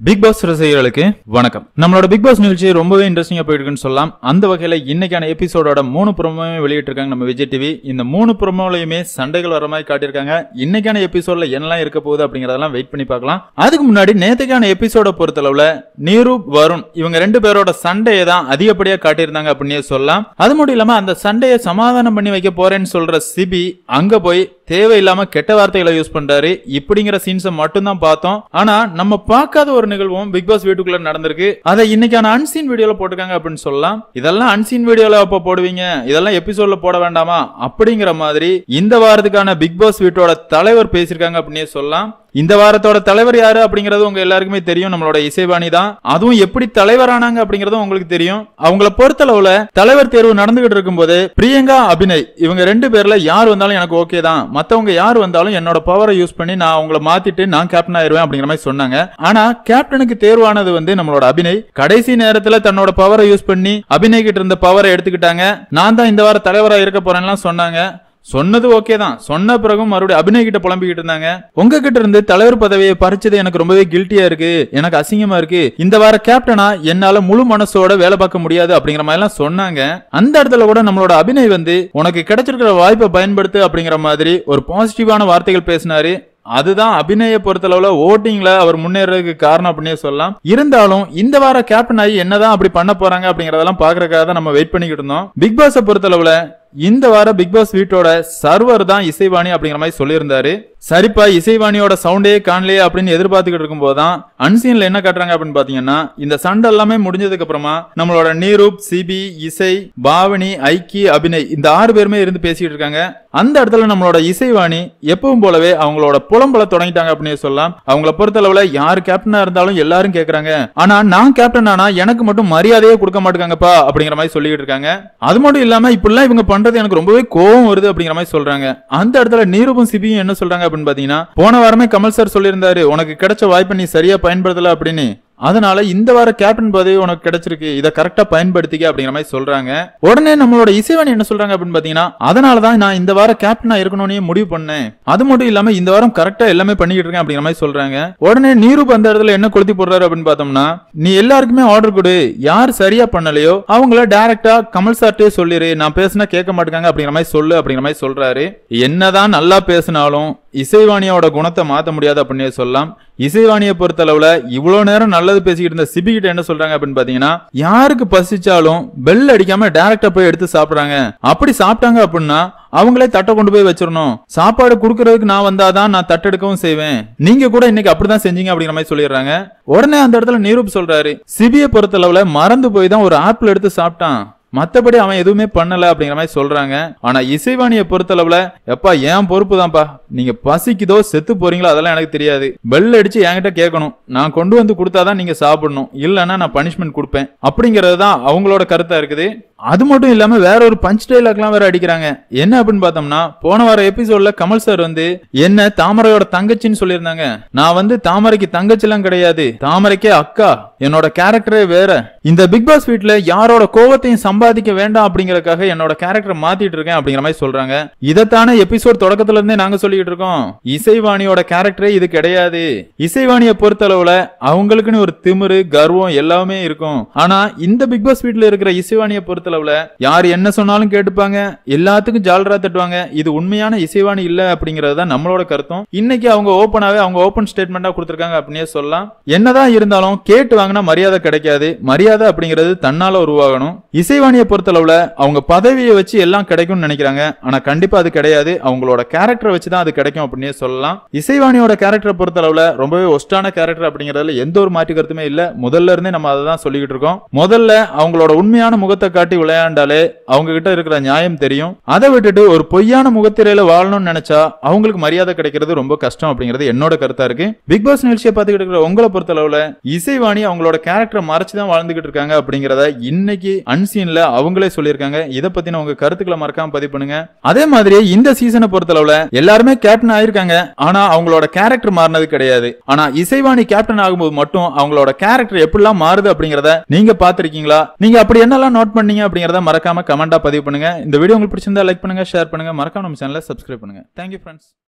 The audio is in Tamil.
பிக் பாஸ் ரசிகர்களுக்கு வணக்கம் நம்மளோட பிக் பாஸ் நிகழ்ச்சி ரொம்பவே இன்ட்ரெஸ்டிங்கா போயிட்டு இருக்குன்னு சொல்லலாம் அந்த வகையில இன்னைக்கான எபிசோடோட மூணு ப்ரோமோவே வெளியிட்டிருக்காங்க நம்ம விஜய் டிவி இந்த மூணு ப்ரோமோலையுமே சண்டைகள் வர மாதிரி காட்டியிருக்காங்க இன்னைக்கான எபிசோட்ல என்னெல்லாம் இருக்க போகுது அப்படிங்கறதெல்லாம் வெயிட் பண்ணி பார்க்கலாம் அதுக்கு முன்னாடி நேத்துக்கான எபிசோட பொறுத்தளவுல நீரூப் வருண் இவங்க ரெண்டு பேரோட சண்டையை தான் அதிகப்படியா காட்டியிருந்தாங்க அப்படின்னே சொல்லலாம் அது மட்டும் இல்லாம அந்த சண்டையை சமாதானம் பண்ணி வைக்க போறேன்னு சொல்ற சிபி அங்க போய் தேவையில்லாம கெட்ட வார்த்தைகளை யூஸ் பண்றாரு இப்படிங்கிற சீன்ஸை மட்டும்தான் பார்த்தோம் ஆனா நம்ம பார்க்காத ஒரு நிகழ்வும் பிக் பாஸ் வீட்டுக்குள்ள நடந்திருக்கு அதை இன்னைக்கான அன்சீன் வீடியோல போட்டிருக்காங்க அப்படின்னு சொல்லலாம் இதெல்லாம் அன்சீன் வீடியோல அப்ப போடுவீங்க இதெல்லாம் எபிசோட்ல போட வேண்டாமா அப்படிங்கிற மாதிரி இந்த வாரத்துக்கான பிக் பாஸ் வீட்டோட தலைவர் பேசியிருக்காங்க அப்படின்னே சொல்லலாம் இந்த வாரத்தோட தலைவர் யாரு அப்படிங்கறது உங்க எல்லாருக்குமே தெரியும் நம்மளோட இசைவாணி தான் அதுவும் எப்படி தலைவரானாங்க அப்படிங்கறதும் உங்களுக்கு தெரியும் அவங்கள பொறுத்தளவுல தலைவர் தேர்வு நடந்துகிட்டு இருக்கும்போது பிரியங்கா அபிநய் இவங்க ரெண்டு பேர்ல யார் வந்தாலும் எனக்கு ஓகே தான் மத்தவங்க யார் வந்தாலும் என்னோட பவரை யூஸ் பண்ணி நான் அவங்கள மாத்திட்டு நான் கேப்டன் ஆயிருவேன் அப்படிங்கிற மாதிரி சொன்னாங்க ஆனா கேப்டனுக்கு தேர்வானது வந்து நம்மளோட அபிநய் கடைசி நேரத்துல தன்னோட பவரை யூஸ் பண்ணி அபிநய் கிட்ட இருந்த பவரை எடுத்துக்கிட்டாங்க நான் தான் இந்த வார தலைவரா இருக்க போறேன்லாம் சொன்னாங்க சொன்னது ஓகே தான் சொன்ன பிறகும் மறுபடியும் அபிநய் கிட்ட புலம்பிக்கிட்டு இருந்தாங்க உங்ககிட்ட இருந்து தலைவர் பதவியை பறிச்சது எனக்கு ரொம்பவே கில்ட்டியா இருக்கு எனக்கு அசிங்கமா இருக்கு இந்த வார கேப்டனா என்னால முழு மனசோட வேலை பார்க்க முடியாது அப்படிங்கிற மாதிரி எல்லாம் சொன்னாங்க அந்த இடத்துல கூட நம்மளோட அபிநய் வந்து உனக்கு கிடைச்சிருக்கிற வாய்ப்பை பயன்படுத்து அப்படிங்கிற மாதிரி ஒரு பாசிட்டிவான வார்த்தைகள் பேசினாரு அதுதான் அபிநய பொறுத்தளவுல ஓட்டிங்ல அவர் முன்னேறதுக்கு காரணம் அப்படின்னே சொல்லலாம் இருந்தாலும் இந்த வார கேப்டன் ஆகி என்னதான் அப்படி பண்ண போறாங்க அப்படிங்கறதெல்லாம் பாக்குறதுக்காக தான் நம்ம வெயிட் பண்ணிக்கிட்டு இருந்தோம் பிக் பாஸ பொறுத்தளவுல இந்த வார பிக் பாஸ் வீட்டோட சர்வர் தான் இசைவாணி அப்படிங்கிற மாதிரி சொல்லியிருந்தாரு சரிப்பா இசைவாணியோட சவுண்டே காணலையே அப்படின்னு எதிர்பார்த்துக்கிட்டு இருக்கும்போது தான் அன்சீன்ல என்ன காட்டுறாங்க அப்படின்னு பாத்தீங்கன்னா இந்த சண்டை எல்லாமே முடிஞ்சதுக்கு அப்புறமா நம்மளோட நீரூப் சிபி இசை பாவனி ஐக்கி அபிநய் இந்த ஆறு பேருமே இருந்து பேசிட்டு இருக்காங்க அந்த இடத்துல நம்மளோட இசைவாணி எப்பவும் போலவே அவங்களோட புலம்பல தொடங்கிட்டாங்க அப்படின்னு சொல்லலாம் அவங்கள பொறுத்தளவுல யார் கேப்டனா இருந்தாலும் எல்லாரும் கேக்குறாங்க ஆனா நான் கேப்டன் ஆனா எனக்கு மட்டும் மரியாதையே கொடுக்க மாட்டாங்கப்பா அப்படிங்கிற மாதிரி சொல்லிட்டு இருக்காங்க அது மட்டும் இல்லாம இப்படிலாம் இவங்க பண்றது எனக்கு ரொம்பவே கோவம் வருது அப்படிங்கிற மாதிரி சொல்றாங்க அந்த இடத்துல நீரூபம் சிபியும் என்ன சொல்றாங்க அப்படின்னு பாத்தீங்கன்னா போன வாரமே கமல் சார் சொல்லியிருந்தாரு உனக்கு கிடைச்ச வாய்ப்பை நீ சரியா பயன்படுத்தல அப்படின்னு அதனால இந்த வார கேப்டன் பதவி உனக்கு கிடைச்சிருக்கு இதை கரெக்டா பயன்படுத்திக்க அப்படிங்கிற மாதிரி சொல்றாங்க உடனே நம்மளோட இசைவாணி என்ன சொல்றாங்க அப்படின்னு பாத்தீங்கன்னா அதனாலதான் நான் இந்த வாரம் கேப்டனா இருக்கணும்னு முடிவு பண்ணேன் அது மட்டும் இல்லாம இந்த வாரம் கரெக்டா எல்லாமே பண்ணிக்கிட்டு இருக்கேன் அப்படிங்கிற மாதிரி சொல்றாங்க உடனே நீரூப் அந்த இடத்துல என்ன கொளுத்தி போடுறாரு அப்படின்னு பார்த்தோம்னா நீ எல்லாருக்குமே ஆர்டர் கொடு யார் சரியா பண்ணலையோ அவங்கள டைரக்டா கமல் சார்ட்டே சொல்லிரு நான் பேசினா கேட்க மாட்டேங்க அப்படிங்கிற மாதிரி சொல்லு அப்படிங்கிற மாதிரி சொல்றாரு என்னதான் நல்லா பேசினாலும் இசைவாணியோட குணத்தை மாத்த முடியாது அப்படின்னு சொல்லலாம் இசைவாணியை பொறுத்தளவுல இவ்வளவு நேரம் நல்லது பேசிக்கிட்டு இருந்த சிபி கிட்ட என்ன சொல்றாங்க அப்படின்னு பாத்தீங்கன்னா யாருக்கு பசிச்சாலும் பெல் அடிக்காம டைரக்டா போய் எடுத்து சாப்பிடுறாங்க அப்படி சாப்பிட்டாங்க அப்படின்னா அவங்களே தட்டை கொண்டு போய் வச்சிடணும் சாப்பாடு குடுக்கறதுக்கு நான் வந்தாதான் நான் தட்டெடுக்கவும் செய்வேன் நீங்க கூட இன்னைக்கு அப்படிதான் செஞ்சீங்க அப்படிங்கிற மாதிரி சொல்லிடுறாங்க உடனே அந்த இடத்துல நிரூப் சொல்றாரு சிபியை பொறுத்தளவுல மறந்து போய் தான் ஒரு ஆப்பிள் எடுத்து சாப்பிட்டான் மத்தபடி அவன் எதுவுமே பண்ணல அப்படிங்கிற மாதிரி சொல்றாங்க ஆனா இசைவாணியை பொறுத்தளவுல எப்பா ஏன் பொறுப்பு தான்ப்பா நீங்க பசிக்குதோ செத்து போறீங்களோ அதெல்லாம் எனக்கு தெரியாது பெல் அடிச்சு என்கிட்ட கேட்கணும் நான் கொண்டு வந்து கொடுத்தாதான் நீங்க சாப்பிடணும் இல்லைன்னா நான் பனிஷ்மெண்ட் கொடுப்பேன் அப்படிங்கிறது தான் அவங்களோட கருத்தா இருக்குது அது மட்டும் இல்லாம வேற ஒரு பஞ்ச் டைலாக்லாம் வேற அடிக்கிறாங்க என்ன அப்படின்னு பார்த்தோம்னா போன வார எபிசோட்ல கமல் சார் வந்து என்ன தாமரையோட தங்கச்சின்னு சொல்லியிருந்தாங்க நான் வந்து தாமரைக்கு தங்கச்சிலாம் கிடையாது தாமரைக்கே அக்கா என்னோட கேரக்டரே வேற இந்த பிக் பாஸ் வீட்ல யாரோட கோவத்தையும் சம்பாதிக்க வேண்டாம் அப்படிங்கறதுக்காக என்னோட கேரக்டர் மாத்திட்டு இருக்கேன் அப்படிங்கிற மாதிரி சொல்றாங்க இதைத்தானே எபிசோட் தொடக்கத்துல இருந்தே நாங்க சொல்லிட்டு இருக்கோம் இசைவாணியோட கேரக்டரே இது கிடையாது இசைவாணியை பொறுத்தளவுல அவங்களுக்குன்னு ஒரு திமிரு கர்வம் எல்லாமே இருக்கும் ஆனா இந்த பிக் பாஸ் வீட்ல இருக்கிற இசைவாணியை பொறுத்தளவுல யார் என்ன சொன்னாலும் கேட்டுப்பாங்க எல்லாத்துக்கும் ஜாலரா தட்டுவாங்க இது உண்மையான இசைவாணி இல்ல அப்படிங்கறது தான் நம்மளோட கருத்தும் இன்னைக்கு அவங்க ஓப்பனாவே அவங்க ஓப்பன் ஸ்டேட்மெண்டா கொடுத்திருக்காங்க அப்படின்னே சொல்லலாம் என்னதான் இருந்தாலும் கேட்டு வாங்கினா மரியாதை கிடைக்காது மரியாதை அப்படிங்கிறது தன்னால உருவாகணும் இசைவாணியை பொறுத்தளவுல அவங்க பதவியை வச்சு எல்லாம் கிடைக்கும்னு நினைக்கிறாங்க ஆனா கண்டிப்பா அது கிடையாது அவங்களோட கேரக்டரை வச்சு தான் அது கிடைக்கும் அப்படின்னே சொல்லலாம் இசைவாணியோட கேரக்டரை பொறுத்தளவுல ரொம்பவே ஒஸ்டான கேரக்டர் அப்படிங்கறதுல எந்த ஒரு மாற்று கருத்துமே இல்ல முதல்ல இருந்தே நம்ம அதை தான் சொல்லிக்கிட்டு இருக்கோம் முதல்ல அவங்களோட உண்மையான முகத்தை காட்டி விளையாண்டாலே அவங்க கிட்ட இருக்கிற நியாயம் தெரியும் அதை விட்டுட்டு ஒரு பொய்யான முகத்திரையில வாழணும்னு நினைச்சா அவங்களுக்கு மரியாதை கிடைக்கிறது ரொம்ப கஷ்டம் அப்படிங்கிறது என்னோட கருத்தா இருக்கு பிக் பாஸ் நிகழ்ச்சியை பார்த்துக்கிட்டு இருக்கிற உங்களை பொறுத்தளவுல இசைவாணி அவங்களோட கேரக்டரை மறைச்சு தான் வாழ்ந்துகிட்டு இருக்காங்க அப்படிங்கறத இன்னைக்கு அன்சீன்ல அவங்களே சொல்லியிருக்காங்க இதை பத்தின உங்க கருத்துக்களை மறக்காம பதிவு பண்ணுங்க அதே மாதிரி இந்த சீசனை பொறுத்தளவுல எல்லாருமே கேப்டன் ஆயிருக்காங்க ஆனா அவங்களோட கேரக்டர் மாறினது கிடையாது ஆனா இசைவாணி கேப்டன் ஆகும்போது மட்டும் அவங்களோட கேரக்டர் எப்படிலாம் மாறுது அப்படிங்கறத நீங்க பாத்திருக்கீங்களா நீங்க அப்படி என்னெல்லாம் நோட் பண்ணீங்க அப்படிங்கறத மறக்காம கமெண்டா பதிவு பண்ணுங்க இந்த வீடியோ உங்களுக்கு பிடிச்சிருந்தா லைக் பண்ணுங்க ஷேர் பண்ணுங்க மறக்காம நம்ம சேனலை சப்ஸ்கிரைப் பண்ணுங்க தேங்க்யூ ஃப்ரெண்ட்ஸ்